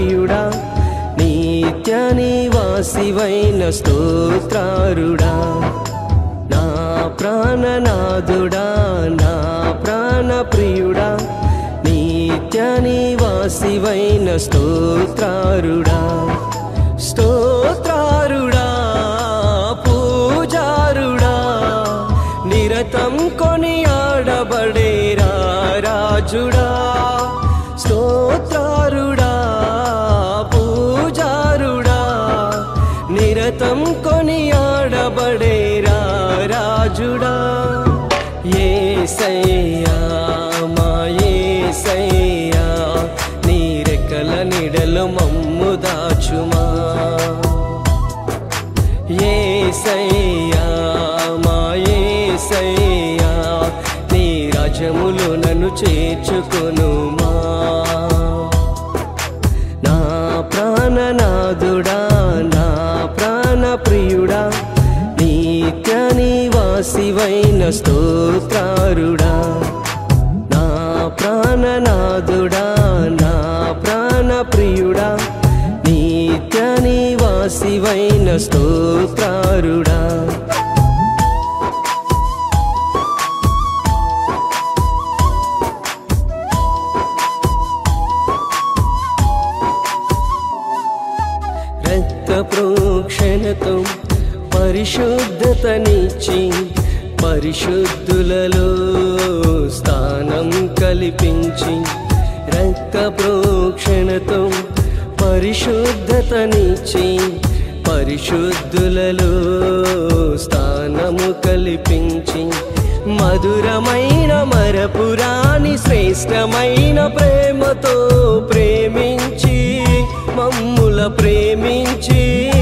ప్రియుడా నిత్య నివాసివైన స్తోత్రారుడా నా ప్రాణనాథుడా నా ప్రాణ ప్రియుడా నిత్య నివాసివైన స్తోత్రారుడా స్తోత్రారుడా పూజారుడా నిరతం కొనియాడబడేరా రాజుడా స్తోత్రారుడా పూజారుడా నిరతం కొనియాడబడేరా రాజుడా ఏసయ్యా మా ఏసయ్యా నీ రెక్కల నిడలు మమ్ము దాచుమా ఏసయ్యా మా ఏసయ్యా నీ రాజములు నన్ను చేర్చుకొనుమా నా ప్రాణనాథుడా నా ప్రాణ ప్రియుడా నిత్య నివాసివైన స్తోత్రారుడా నా ప్రాణనాథుడా నా ప్రాణ ప్రియుడా నిత్య నివాసివైన స్తోత్రారుడా రక్త ప్రోక్షణతో పరిశుద్ధతనిచ్చి పరిశుద్ధులలో స్థానం కల్పించి రక్త ప్రోక్షణతో పరిశుద్ధతనిచ్చి పరిశుద్ధులలో స్థానము కల్పించి మధురమైన మరపురాని శ్రేష్టమైన ప్రేమతో ప్రేమించి మమ్ముల ప్రేమించి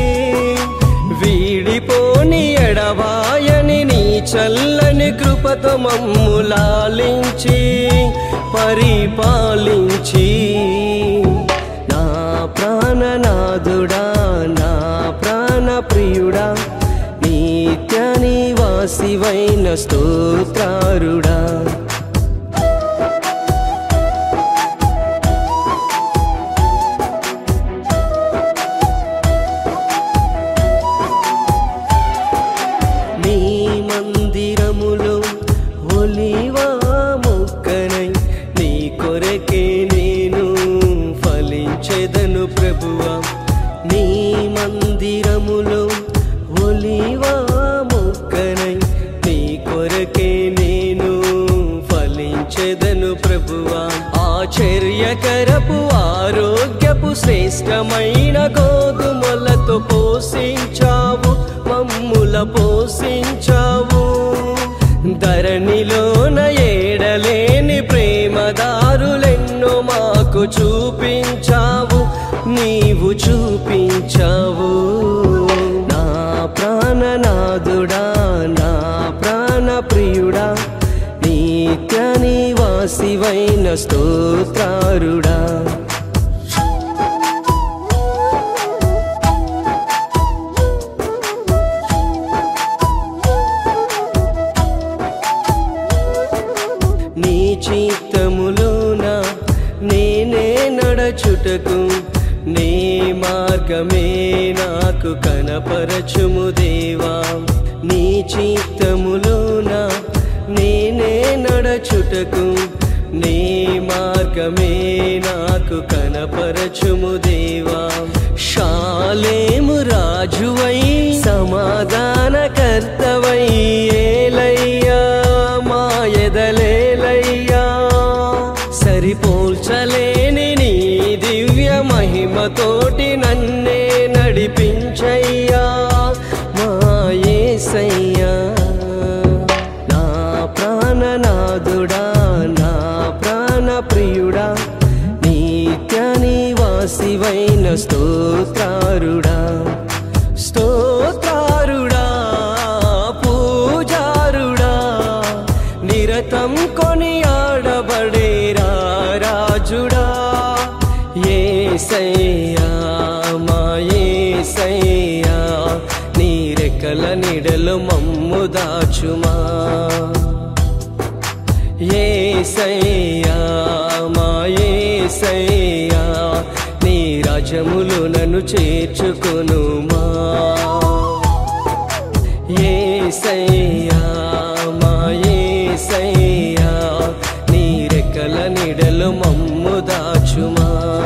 వీడిపోని ఎడవాయని నీ చల్లని కృపతో మమ్ములాలించి పరిపాలించి నా ప్రాణనాథుడా నా ప్రాణ ప్రియుడా నిత్య నివాసివైన స్తోత్రారుడా నీ మందిరములో ఒలివా మొక్కనై నీ కొరకే నేను ఫలించెదను ప్రభువా నీ మందిరములో ఒలివా మొక్కనై నీ కొరకే నేను ఫలించెదను ప్రభువా ఆశ్చర్యకరపు ఆరోగ్యపు శ్రేష్టమైన గోధుమలతో పోషించావు మమ్ముల పోషించావు ధరణిలోన ఏడలేని ప్రేమదారులెన్నో మాకు చూపించావు నీవు చూపించావు నా ప్రాణనాథుడా నా ప్రాణ ప్రియుడా నిత్య నివాసివైన స్తోత్రారుడా నీ చిత్తములోన నేనే నడచుటకు నీ మార్గమే నాకు కనపరచుము దేవా నీ చిత్తములోన నేనే నడచుటకు నీ మార్గమే నాకు కనపరచుము దేవా శాలేము రాజువై సమాధాన కర్తవై ఏలయ్యా మా ఎదలేలయ్యా సరిపోల్చలేని నీ దివ్య మహిమతోటి నన్నే నడిపించయ్యా మా యేసయ్యా నా ప్రాణనాథుడా నా ప్రాణ ప్రియుడా నిత్య నివాసివైన స్తోత్రారుడా స్తోత్రారుడా పూజారుడా నిరతం కొనియాడబడేరా రాజుడా ఏసయ్యా మా ఏసయ్యా నీ రెక్కల నిడలు మమ్ము దాచుమా ఏసయ్యా మా ఏసయ్యా నీ రాజములు నన్ను చేర్చుకొనుమా ఏసయ్యా మా ఏసయ్యా నీ రెక్కల నిడలు మమ్ము దాచుమా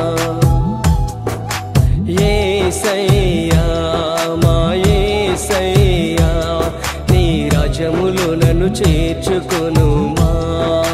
ఏసయ్యా మా ఏసయ్యా నీ రాజములు నన్ను చేర్చుకొనుమా